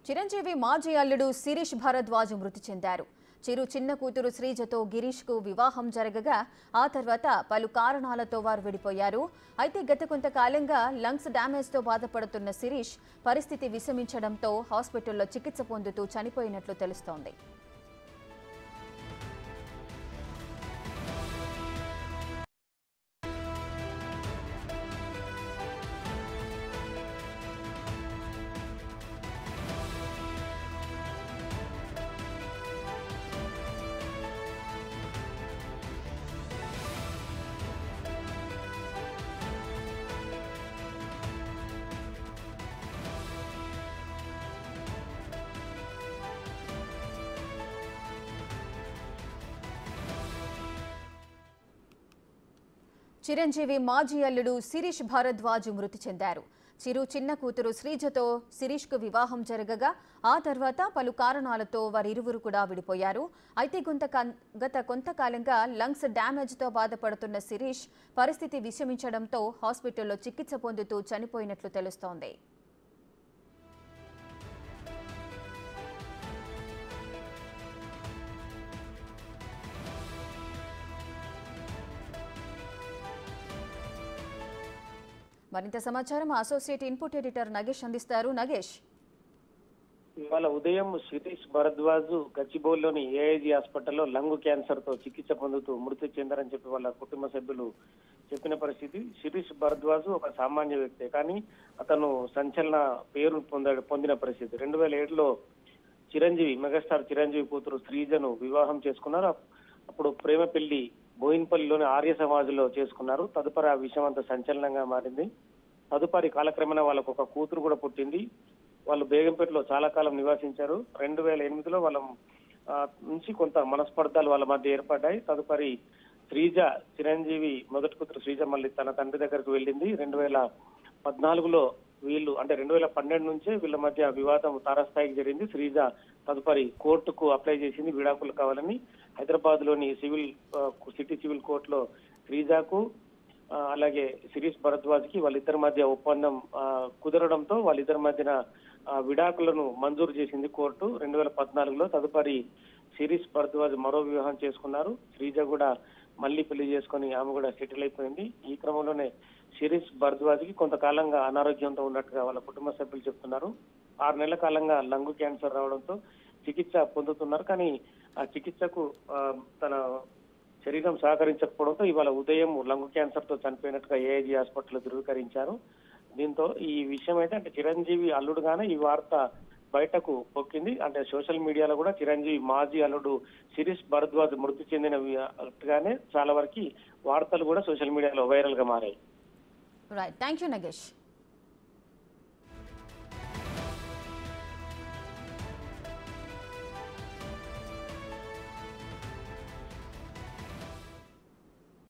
చిరంజీవి మాజీ అల్లుడు శిరీష్ భరద్వాజ్ మృతి చెందారు చిరు చిన్న కూతురు శ్రీజతో గిరీష్కు వివాహం జరగగా ఆ తర్వాత పలు కారణాలతో వారు విడిపోయారు అయితే గత కొంతకాలంగా లంగ్స్ డ్యామేజ్తో బాధపడుతున్న శిరీష్ పరిస్థితి విషమించడంతో హాస్పిటల్లో చికిత్స పొందుతూ చనిపోయినట్లు తెలుస్తోంది చిరంజీవి మాజీ అల్లుడు శిరీష్ భారద్వాజ్ మృతి చెందారు చిరు చిన్న కూతురు శ్రీజతో శిరీష్కు వివాహం జరగగా ఆ తర్వాత పలు కారణాలతో వారిరువురు కూడా విడిపోయారు అయితే కొంత గత కొంతకాలంగా లంగ్స్ డ్యామేజ్తో బాధపడుతున్న శిరీష్ పరిస్థితి విషమించడంతో హాస్పిటల్లో చికిత్స పొందుతూ చనిపోయినట్లు తెలుస్తోంది మరింత సమాచారం అసోసియేట్ ఇన్పుట్ ఎడిటర్ నగేష్ అందిస్తారు నగేష్ ఇవాళ ఉదయం శిరీష్ భరద్వాజ్ గచ్చిబౌలిలోని ఏఐజీ హాస్పిటల్లో లంగ్ క్యాన్సర్ తో చికిత్స పొందుతూ మృతి చెందారని చెప్పి వాళ్ళ కుటుంబ సభ్యులు చెప్పిన పరిస్థితి శిరీష్ భరద్వాజ్ ఒక సామాన్య వ్యక్తే కానీ అతను సంచలన పేరు పొందాడు పొందిన పరిస్థితి రెండు వేల ఏడులో చిరంజీవి మెగాస్టార్ చిరంజీవి కూతురు శ్రీజను వివాహం చేసుకున్నారు అప్- అప్పుడు ప్రేమ పెళ్లి బోయిన్పల్లిలోని ఆర్య సమాజ్లో చేసుకున్నారు తదుపరి ఆ విషయం అంతా సంచలనంగా మారింది తదుపరి కాలక్రమేణా వాళ్ళకు ఒక కూతురు కూడా పుట్టింది వాళ్ళు బేగంపేటలో చాలా కాలం నివాసించారు రెండు వేల ఎనిమిదిలో వాళ్ళ ఆ, నుంచి కొంత మనస్పర్ధాలు వాళ్ళ మధ్య ఏర్పడ్డాయి తదుపరి శ్రీజ చిరంజీవి మొదటి కూతురు శ్రీజ మళ్ళీ తన తండ్రి దగ్గరకు వెళ్ళింది రెండు వేల పద్నాలుగులో వీళ్ళు అంటే రెండు వేల పన్నెండు నుంచే వీళ్ళ మధ్య వివాదం తారస్థాయికి జరిగింది శ్రీజ తదుపరి కోర్టుకు అప్లై చేసింది విడాకులు కావాలని హైదరాబాద్ లోని సివిల్ ఆ, సిటీ సివిల్ కోర్టులో శ్రీజాకు ఆ, అలాగే శిరీష్ భరద్వాజ్ కి వాళ్ళిద్దరి మధ్య ఒప్పందం ఆ, కుదరడంతో వాళ్ళిద్దరి మధ్యన ఆ, విడాకులను మంజూరు చేసింది కోర్టు రెండు వేల పద్నాలుగులో తదుపరి శిరీష్ భరద్వాజ్ మరో వివాహం చేసుకున్నారు శ్రీజ కూడా మళ్ళీ పెళ్లి చేసుకొని ఆమె కూడా సెటిల్ అయిపోయింది ఈ క్రమంలోనే శిరీష్ భరద్వాజ్ కి కొంతకాలంగా అనారోగ్యంతో ఉన్నట్టుగా వాళ్ళ కుటుంబ సభ్యులు చెప్తున్నారు ఆరు నెలల కాలంగా లంగు క్యాన్సర్ రావడంతో చికిత్స పొందుతున్నారు కానీ ఆ చికిత్సకు ఆ, తన శరీరం సహకరించకపోవడంతో ఇవాళ ఉదయం లంగు క్యాన్సర్ తో చనిపోయినట్టుగా ఏఐజీ హాస్పిటల్ ధృవీకరించారు దీంతో ఈ విషయం అయితే అంటే చిరంజీవి అల్లుడుగానే ఈ వార్త బయటకు పొక్కింది అంటే సోషల్ మీడియాలో కూడా చిరంజీవి మాజీ అల్లుడు శిరీష్ భరద్వాజ్ మృతి చెందిన గానే చాలా వరకు వార్తలు కూడా సోషల్ మీడియాలో వైరల్ గా మారాయి రైట్ థ్యాంక్ యూ నగేష్